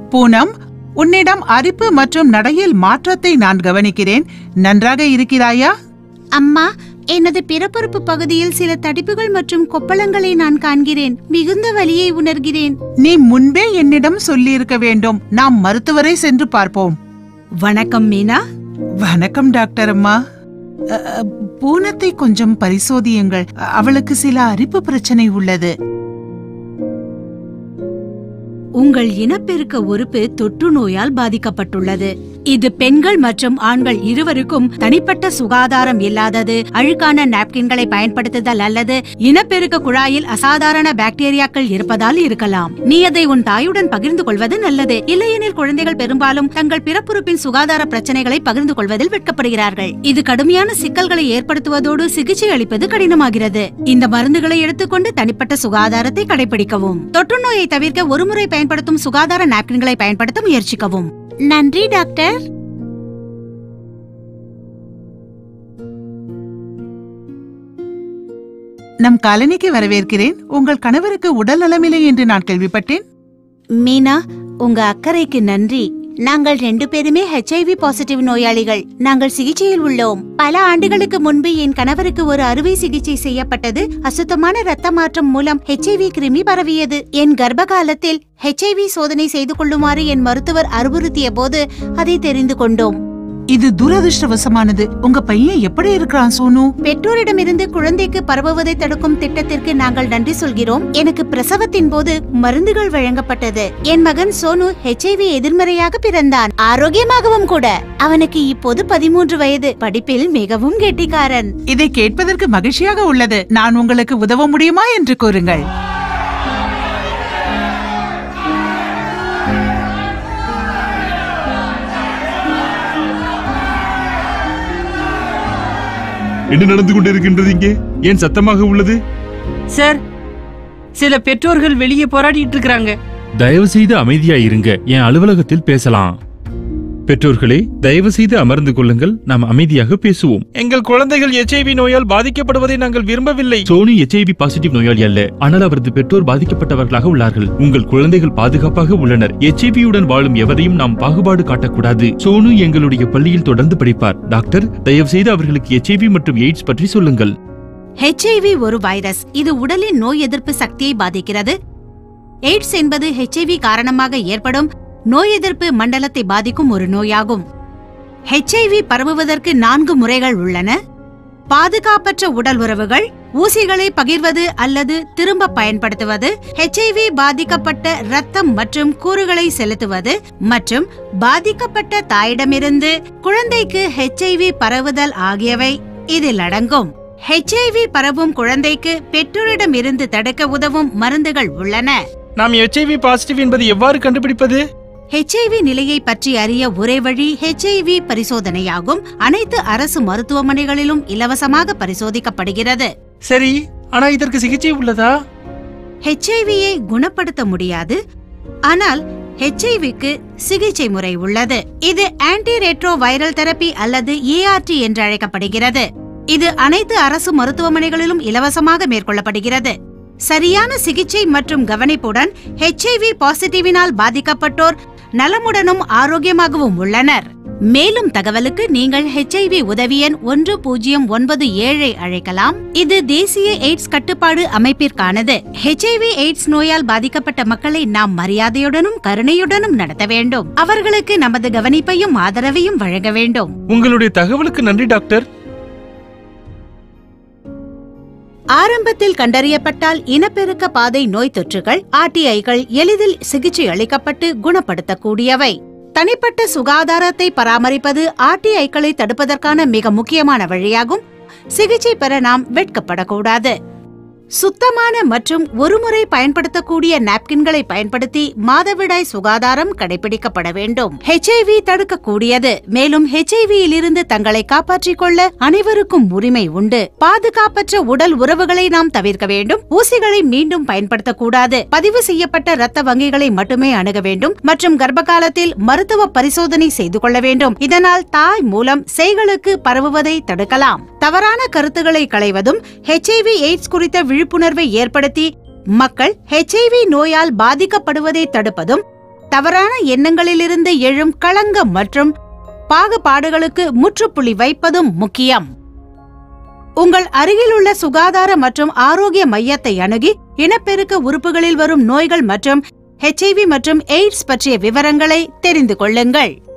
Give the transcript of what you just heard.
பூனம் உன்னிடம் அரிப்பு மற்றும் நடையில் மாற்றத்தை நான் கவனிக்கிறேன் நன்றாக இருக்கிறாயா அம்மா எனது பிறப்புறுப்பு பகுதியில் சில தடிப்புகள் மற்றும் கொப்பளங்களை நான் காண்கிறேன் மிகுந்த வலியை உணர்கிறேன் நீ முன்பே என்னிடம் சொல்லியிருக்க வேண்டும் நாம் மருத்துவரை சென்று பார்ப்போம் வணக்கம் மீனா வணக்கம் டாக்டர் அம்மா அ, அ, பூனத்தை கொஞ்சம் பரிசோதியுங்கள் அ, அவளுக்கு சில அரிப்பு பிரச்சனை உள்ளது உங்கள் இனப்பெருக்க உறுப்பு தொற்று நோயால் பாதிக்கப்பட்டுள்ளது இது பெண்கள் மற்றும் ஆண்கள் இருவருக்கும் தனிப்பட்ட சுகாதாரம் இல்லாதது அழுக்கான நாப்கின்களை பயன்படுத்துதல் அல்லது இனப்பெருக்க குழாயில் அசாதாரண பாக்டீரியாக்கள் இருப்பதால் இருக்கலாம் நீ அதை உன் தாயுடன் பகிர்ந்து கொள்வது நல்லது இல்லையெனில் குழந்தைகள் பெரும்பாலும் தங்கள் பிறப்புறுப்பின் சுகாதார பிரச்சனைகளை பகிர்ந்து கொள்வதில் வெட்கப்படுகிறார்கள் இது கடுமையான சிக்கல்களை ஏற்படுத்துவதோடு சிகிச்சை அளிப்பது கடினமாகிறது இந்த மருந்துகளை எடுத்துக்கொண்டு தனிப்பட்ட சுகாதாரத்தை கடைபிடிக்கவும் தொற்று நோயை தவிர்க்க ஒருமுறை பயன்படுத்தும் சுகாதார நாப்கின்களை பயன்படுத்த முயற்சிக்கவும் நன்றி டாக்டர் நம் காலனிக்கு வரவேற்கிறேன் உங்கள் கணவருக்கு உடல் நலமில்லை என்று நான் கேள்விப்பட்டேன் மீனா உங்க அக்கறைக்கு நன்றி நாங்கள் ரெண்டு பேருமே ஹெச்ஐவி பாசிட்டிவ் நோயாளிகள் நாங்கள் சிகிச்சையில் உள்ளோம் பல ஆண்டுகளுக்கு முன்பு என் கணவருக்கு ஒரு அறுவை சிகிச்சை செய்யப்பட்டது அசுத்தமான ரத்த மாற்றம் மூலம் ஹெச்ஐவி கிருமி பரவியது என் கர்ப்ப காலத்தில் ஹெச்ஐவி சோதனை செய்து கொள்ளுமாறு என் மருத்துவர் அறிவுறுத்திய போது அதை தெரிந்து கொண்டோம் இது துரதிருஷ்டவசமானது உங்க பையன் எப்படி இருக்கிறான் சோனு பெற்றோரிடமிருந்து குழந்தைக்கு பரவுவதை தடுக்கும் திட்டத்திற்கு நாங்கள் நன்றி சொல்கிறோம் எனக்கு பிரசவத்தின் போது மருந்துகள் வழங்கப்பட்டது என் மகன் சோனு ஹெச்ஐவி எதிர்மறையாக பிறந்தான் ஆரோக்கியமாகவும் கூட அவனுக்கு இப்போது பதிமூன்று வயது படிப்பில் மிகவும் கெட்டிக்காரன் இதை கேட்பதற்கு மகிழ்ச்சியாக உள்ளது நான் உங்களுக்கு உதவ முடியுமா என்று கூறுங்கள் என்ன நடந்து கொண்டிருக்கின்றது இங்கே ஏன் சத்தமாக உள்ளது சார் சில பெற்றோர்கள் வெளியே போராடிட்டு இருக்காங்க தயவு செய்து அமைதியா இருங்க என் அலுவலகத்தில் பேசலாம் பெற்றோர்களே தயவு செய்து அமர்ந்து கொள்ளுங்கள் நாம் அமைதியாக பேசுவோம் எங்கள் குழந்தைகள் எச்ஐவி நோயால் பாதிக்கப்படுவதை நாங்கள் விரும்பவில்லை சோனி எச்ஐவி பாசிட்டிவ் நோயாளி அல்ல ஆனால் அவரது பெற்றோர் பாதிக்கப்பட்டவர்களாக உள்ளார்கள் உங்கள் குழந்தைகள் பாதுகாப்பாக உள்ளனர் எச்ஐவியுடன் வாழும் எவரையும் நாம் பாகுபாடு காட்டக்கூடாது சோனு எங்களுடைய பள்ளியில் தொடர்ந்து படிப்பார் டாக்டர் தயவு செய்து அவர்களுக்கு எச்ஐவி மற்றும் எய்ட்ஸ் பற்றி சொல்லுங்கள் ஹெச்ஐவி ஒரு வைரஸ் இது உடலின் நோய் எதிர்ப்பு சக்தியை பாதிக்கிறது எய்ட்ஸ் என்பது ஹெச்ஐவி காரணமாக ஏற்படும் நோய் எதிர்ப்பு மண்டலத்தை பாதிக்கும் ஒரு நோயாகும் ஹெச்ஐவி பரவுவதற்கு நான்கு முறைகள் உள்ளன பாதுகாப்பற்ற உடல் உறவுகள் ஊசிகளை பகிர்வது அல்லது திரும்ப பயன்படுத்துவது ஹெச்ஐவி பாதிக்கப்பட்ட இரத்தம் மற்றும் கூறுகளை செலுத்துவது மற்றும் பாதிக்கப்பட்ட தாயிடமிருந்து குழந்தைக்கு ஹெச்ஐவி பரவுதல் ஆகியவை இதில் அடங்கும் ஹெச்ஐவி பரவும் குழந்தைக்கு பெற்றோரிடமிருந்து தடுக்க உதவும் மருந்துகள் உள்ளன நாம் எச்ஐவி பாசிட்டிவ் என்பது எவ்வாறு கண்டுபிடிப்பது ஹெச்ஐவி நிலையை பற்றி அறிய ஒரே வழி ஹெச்ஐவி பரிசோதனையாகும் அனைத்து அரசு மருத்துவமனைகளிலும் இலவசமாக பரிசோதிக்கப்படுகிறது சரி ஆனா இதற்கு சிகிச்சை உள்ளதா ஹெச்ஐவியை குணப்படுத்த முடியாது ஆனால் ஹெச்ஐவிக்கு சிகிச்சை முறை உள்ளது இது ஆன்டி ரெட்ரோ வைரல் தெரப்பி அல்லது ஏஆர்டி என்று அழைக்கப்படுகிறது இது அனைத்து அரசு மருத்துவமனைகளிலும் இலவசமாக மேற்கொள்ளப்படுகிறது சரியான சிகிச்சை மற்றும் கவனிப்புடன் ஹெச்ஐவி பாசிட்டிவினால் பாதிக்கப்பட்டோர் நலமுடனும் ஆரோக்கியமாகவும் உள்ளனர் மேலும் தகவலுக்கு நீங்கள் ஹெச்ஐவி உதவி எண் ஒன்று பூஜ்ஜியம் ஒன்பது ஏழை அழைக்கலாம் இது தேசிய எய்ட்ஸ் கட்டுப்பாடு அமைப்பிற்கானது ஹெச்ஐவி எய்ட்ஸ் நோயால் பாதிக்கப்பட்ட மக்களை நாம் மரியாதையுடனும் கருணையுடனும் நடத்த வேண்டும் அவர்களுக்கு நமது கவனிப்பையும் ஆதரவையும் வழங்க வேண்டும் உங்களுடைய தகவலுக்கு நன்றி டாக்டர் ஆரம்பத்தில் கண்டறியப்பட்டால் இனப்பெருக்க பாதை நோய் தொற்றுகள் ஆர்டிஐகள் எளிதில் சிகிச்சை அளிக்கப்பட்டு குணப்படுத்தக்கூடியவை தனிப்பட்ட சுகாதாரத்தை பராமரிப்பது ஆர்டிஐக்களை தடுப்பதற்கான மிக முக்கியமான வழியாகும் சிகிச்சை பெற நாம் வெட்கப்படக்கூடாது சுத்தமான மற்றும் ஒருமுறை பயன்படுத்தக்கூடிய நாப்கின்களை பயன்படுத்தி மாதவிடாய் சுகாதாரம் கடைபிடிக்கப்பட வேண்டும் ஹெச்ஐவி தடுக்கக்கூடியது மேலும் ஹெச்ஐவியில் இருந்து தங்களை காப்பாற்றிக் கொள்ள அனைவருக்கும் உரிமை உண்டு பாதுகாப்பற்ற உடல் உறவுகளை நாம் தவிர்க்க வேண்டும் ஊசிகளை மீண்டும் பயன்படுத்தக்கூடாது பதிவு செய்யப்பட்ட இரத்த வங்கிகளை மட்டுமே அணுக வேண்டும் மற்றும் கர்ப்ப காலத்தில் மருத்துவ பரிசோதனை செய்து கொள்ள வேண்டும் இதனால் தாய் மூலம் செய்களுக்கு பரவுவதை தடுக்கலாம் தவறான கருத்துக்களை களைவதும் ஹெச்ஐவி எய்ட்ஸ் குறித்த விழிப்புணர்வை ஏற்படுத்தி மக்கள் ஹெச்ஐவி நோயால் பாதிக்கப்படுவதை தடுப்பதும் தவறான எண்ணங்களிலிருந்து எழும் களங்கம் மற்றும் பாகுபாடுகளுக்கு முற்றுப்புள்ளி வைப்பதும் முக்கியம் உங்கள் அருகிலுள்ள சுகாதார மற்றும் ஆரோக்கிய மையத்தை அணுகி இனப்பெருக்க உறுப்புகளில் வரும் நோய்கள் மற்றும் ஹெச்ஐவி மற்றும் எய்ட்ஸ் பற்றிய விவரங்களை தெரிந்து கொள்ளுங்கள்